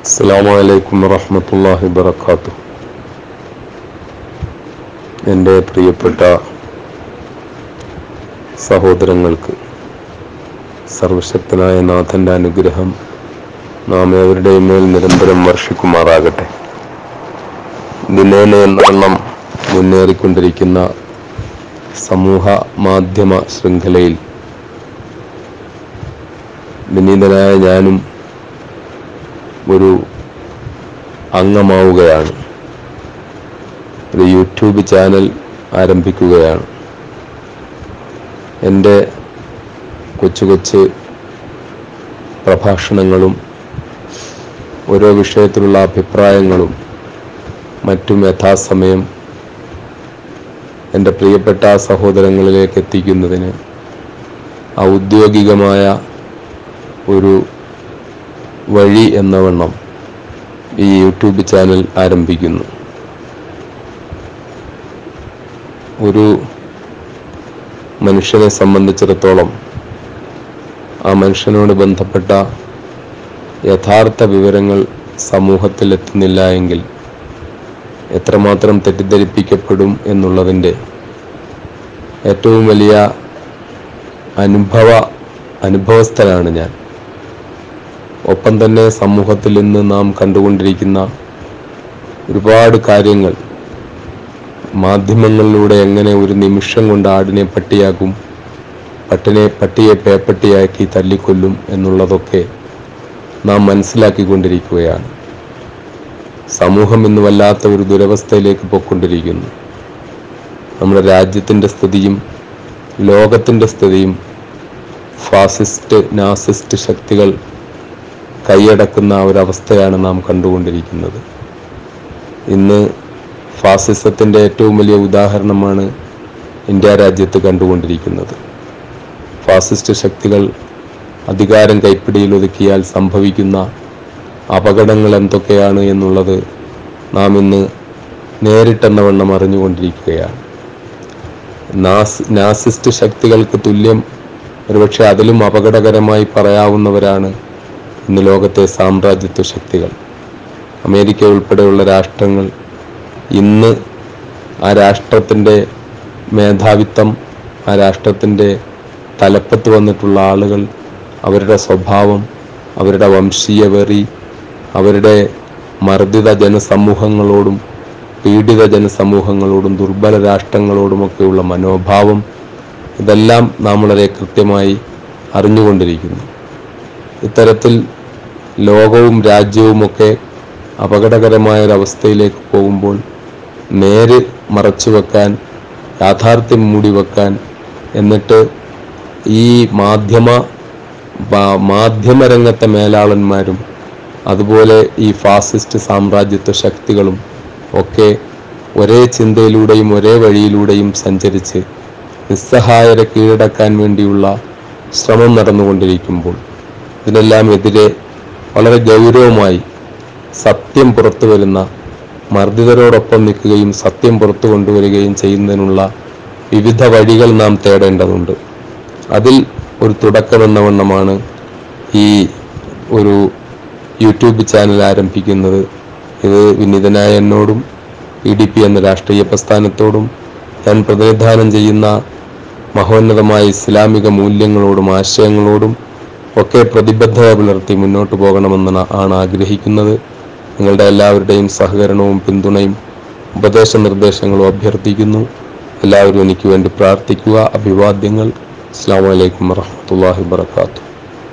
അസ്സാം വലൈക്കും വറഹമത്തല്ലാഹി വബർക്കാത്തു എൻ്റെ പ്രിയപ്പെട്ട സഹോദരങ്ങൾക്ക് സർവശക്തനായ നാഥൻ്റെ അനുഗ്രഹം നാം ഏവരുടെയും മേൽ നിരന്തരം വർഷിക്കുമാറാകട്ടെ ദിനേന എന്നവണ്ണം മുന്നേറിക്കൊണ്ടിരിക്കുന്ന സമൂഹ മാധ്യമ ശൃംഖലയിൽ വിനീതനായ ഞാനും ഒരു അംഗമാവുകയാണ് ഒരു യൂട്യൂബ് ചാനൽ ആരംഭിക്കുകയാണ് എൻ്റെ കൊച്ചു കൊച്ചു പ്രഭാഷണങ്ങളും ഓരോ വിഷയത്തിലുള്ള അഭിപ്രായങ്ങളും മറ്റും യഥാസമയം എൻ്റെ പ്രിയപ്പെട്ട സഹോദരങ്ങളിലേക്ക് എത്തിക്കുന്നതിന് ഔദ്യോഗികമായ ഒരു വഴി എന്ന വണ്ണം ഈ യൂട്യൂബ് ചാനൽ ആരംഭിക്കുന്നു ഒരു മനുഷ്യനെ സംബന്ധിച്ചിടത്തോളം ആ മനുഷ്യനോട് ബന്ധപ്പെട്ട യഥാർത്ഥ വിവരങ്ങൾ സമൂഹത്തിൽ എത്തുന്നില്ല എങ്കിൽ എത്രമാത്രം തെറ്റിദ്ധരിപ്പിക്കപ്പെടും എന്നുള്ളതിൻ്റെ ഏറ്റവും വലിയ അനുഭവ അനുഭവസ്ഥനാണ് ഞാൻ ഒപ്പം തന്നെ സമൂഹത്തിൽ ഇന്ന് നാം കണ്ടുകൊണ്ടിരിക്കുന്ന ഒരുപാട് കാര്യങ്ങൾ മാധ്യമങ്ങളിലൂടെ എങ്ങനെ ഒരു നിമിഷം കൊണ്ട് ആടിനെ പട്ടിയാക്കും പട്ടിനെ പട്ടിയെ പേപ്പട്ടിയാക്കി തല്ലിക്കൊല്ലും എന്നുള്ളതൊക്കെ നാം മനസ്സിലാക്കിക്കൊണ്ടിരിക്കുകയാണ് സമൂഹം ഇന്ന് വല്ലാത്ത ഒരു ദുരവസ്ഥയിലേക്ക് പോയിക്കൊണ്ടിരിക്കുന്നു നമ്മുടെ രാജ്യത്തിൻ്റെ സ്ഥിതിയും ലോകത്തിൻ്റെ സ്ഥിതിയും ഫാസിസ്റ്റ് നാസിസ്റ്റ് ശക്തികൾ കൈയടക്കുന്ന ഒരവസ്ഥയാണ് നാം കണ്ടുകൊണ്ടിരിക്കുന്നത് ഇന്ന് ഫാസിസത്തിൻ്റെ ഏറ്റവും വലിയ ഉദാഹരണമാണ് ഇന്ത്യ രാജ്യത്ത് കണ്ടുകൊണ്ടിരിക്കുന്നത് ഫാസിസ്റ്റ് ശക്തികൾ അധികാരം കൈപ്പിടിയിൽ ഒതുക്കിയാൽ സംഭവിക്കുന്ന അപകടങ്ങൾ എന്തൊക്കെയാണ് എന്നുള്ളത് നാം ഇന്ന് നേരിട്ടെന്ന വണ്ണം അറിഞ്ഞുകൊണ്ടിരിക്കുകയാണ് നാസ് നാസിസ്റ്റ് ശക്തികൾക്ക് തുല്യം ഒരുപക്ഷെ അതിലും അപകടകരമായി പറയാവുന്നവരാണ് ഇന്ന് ലോകത്തെ സാമ്രാജ്യത്വ ശക്തികൾ അമേരിക്ക ഉൾപ്പെടെയുള്ള രാഷ്ട്രങ്ങൾ ഇന്ന് ആ രാഷ്ട്രത്തിൻ്റെ മേധാവിത്വം ആ രാഷ്ട്രത്തിൻ്റെ തലപ്പത്ത് വന്നിട്ടുള്ള ആളുകൾ അവരുടെ സ്വഭാവം അവരുടെ വംശീയ വെറി അവരുടെ മർദ്ദിത ജനസമൂഹങ്ങളോടും പീഡിത ജനസമൂഹങ്ങളോടും ദുർബല രാഷ്ട്രങ്ങളോടുമൊക്കെയുള്ള മനോഭാവം ഇതെല്ലാം നാം വളരെ കൃത്യമായി അറിഞ്ഞുകൊണ്ടിരിക്കുന്നു ഇത്തരത്തിൽ ലോകവും രാജ്യവുമൊക്കെ അപകടകരമായ ഒരവസ്ഥയിലേക്ക് പോകുമ്പോൾ നേര് മറച്ചു വെക്കാൻ യാഥാർത്ഥ്യം മൂടി വെക്കാൻ എന്നിട്ട് ഈ മാധ്യമ മാധ്യമരംഗത്തെ മേലാളന്മാരും അതുപോലെ ഈ ഫാസിസ്റ്റ് സാമ്രാജ്യത്വ ശക്തികളും ഒക്കെ ഒരേ ചിന്തയിലൂടെയും ഒരേ വഴിയിലൂടെയും സഞ്ചരിച്ച് നിസ്സഹായരെ കീഴടക്കാൻ വേണ്ടിയുള്ള ശ്രമം നടന്നുകൊണ്ടിരിക്കുമ്പോൾ ഇതിനെല്ലാം എതിരെ വളരെ ഗൗരവമായി സത്യം പുറത്തു വരുന്ന മർദ്ദിതരോടൊപ്പം നിൽക്കുകയും സത്യം പുറത്തു കൊണ്ടുവരികയും ചെയ്യുന്നതിനുള്ള വിവിധ വഴികൾ നാം തേടേണ്ടതുണ്ട് അതിൽ ഒരു തുടക്കമെന്ന വണ്ണമാണ് ഈ ഒരു യൂട്യൂബ് ചാനൽ ആരംഭിക്കുന്നത് ഇത് വിനീതനായ എന്നോടും ഇ ഡി പി എന്ന രാഷ്ട്രീയ പ്രസ്ഥാനത്തോടും ഞാൻ പ്രതിനിധാനം ചെയ്യുന്ന മഹോന്നതമായ ഇസ്ലാമിക മൂല്യങ്ങളോടും ആശയങ്ങളോടും ഒക്കെ പ്രതിബദ്ധത പുലർത്തി മുന്നോട്ട് പോകണമെന്ന് ആണ് ആഗ്രഹിക്കുന്നത് നിങ്ങളുടെ എല്ലാവരുടെയും സഹകരണവും പിന്തുണയും ഉപദേശ നിർദ്ദേശങ്ങളും അഭ്യർത്ഥിക്കുന്നു എല്ലാവരും എനിക്ക് വേണ്ടി പ്രാർത്ഥിക്കുക അഭിവാദ്യങ്ങൾ അസ്സാം വലൈക്കും വാഹമത്തല്ലാഹി വാത്തു